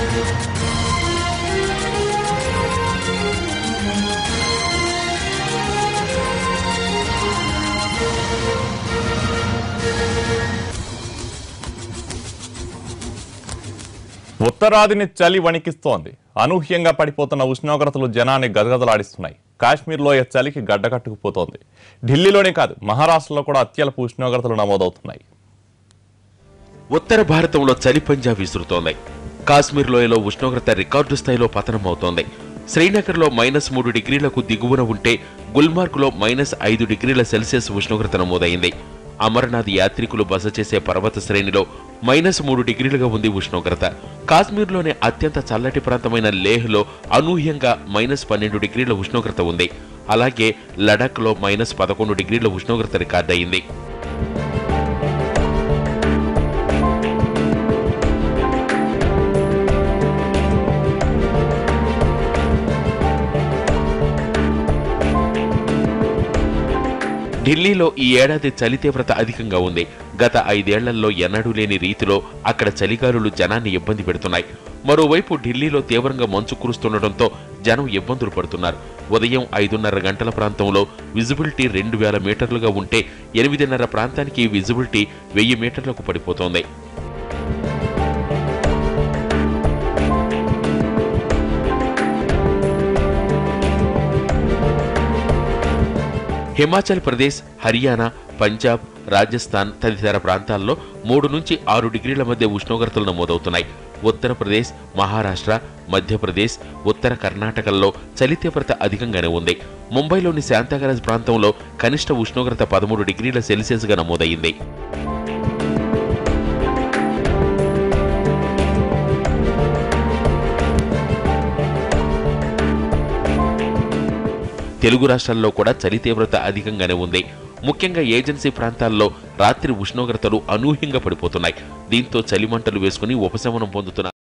ఉత్తరాదిని చలి వణికిస్తోంది అనూహ్యంగా పడిపోతున్న ఉష్ణోగ్రతలు జనాన్ని గదగదలాడిస్తున్నాయి కాశ్మీర్లో ఈ చలికి గడ్డకట్టుకుపోతోంది ఢిల్లీలోనే కాదు మహారాష్ట్రలో కూడా అత్యల్ప ఉష్ణోగ్రతలు నమోదవుతున్నాయి ఉత్తర భారతంలో చలి పంజా విసురుతోంది కాశ్మీర్ లోయలో ఉష్ణోగ్రత రికార్డు స్థాయిలో పతనమవుతోంది శ్రీనగర్లో మైనస్ మూడు డిగ్రీలకు దిగువన ఉంటే గుల్మార్గ్లో మైనస్ ఐదు డిగ్రీల సెల్సియస్ ఉష్ణోగ్రత నమోదైంది అమర్నాథ్ యాత్రికులు బస చేసే పర్వత శ్రేణిలో మైనస్ మూడు డిగ్రీలుగా ఉంది ఉష్ణోగ్రత కాశ్మీర్లోని అత్యంత చల్లటి ప్రాంతమైన లేహ్లో అనూహ్యంగా మైనస్ పన్నెండు డిగ్రీల ఉష్ణోగ్రత ఉంది అలాగే లడాఖ్లో మైనస్ పదకొండు డిగ్రీల ఉష్ణోగ్రత రికార్డయింది ఢిల్లీలో ఈ ఏడాది చలి తీవ్రత అధికంగా ఉంది గత ఐదేళ్లలో ఎన్నడూ లేని రీతిలో అక్కడ చలిగాలులు జనాన్ని ఇబ్బంది పెడుతున్నాయి మరోవైపు ఢిల్లీలో తీవ్రంగా మంచు కురుస్తుండటంతో జనం ఇబ్బందులు పడుతున్నారు ఉదయం ఐదున్నర గంటల ప్రాంతంలో విజిబిలిటీ రెండు వేల మీటర్లుగా ఉంటే ఎనిమిదిన్నర ప్రాంతానికి ఈ విజిబిలిటీ వెయ్యి మీటర్లకు పడిపోతోంది హిమాచల్ ప్రదేశ్ హర్యానా పంజాబ్ రాజస్థాన్ తదితర ప్రాంతాల్లో మూడు నుంచి ఆరు డిగ్రీల మధ్య ఉష్ణోగ్రతలు నమోదవుతున్నాయి ఉత్తరప్రదేశ్ మహారాష్ట్ర మధ్యప్రదేశ్ ఉత్తర కర్ణాటకల్లో చలి తీవ్రత అధికంగానే ఉంది ముంబైలోని శాంతాగరాజ్ ప్రాంతంలో కనిష్ట ఉష్ణోగ్రత పదమూడు డిగ్రీల సెల్సియస్గా నమోదయ్యింది తెలుగు రాష్ట్రాల్లో కూడా చలి తీవ్రత అధికంగానే ఉంది ముఖ్యంగా ఏజెన్సీ ప్రాంతాల్లో రాత్రి ఉష్ణోగ్రతలు అనూహ్యంగా పడిపోతున్నాయి దీంతో చలిమంటలు వేసుకుని ఉపశమనం పొందుతున్న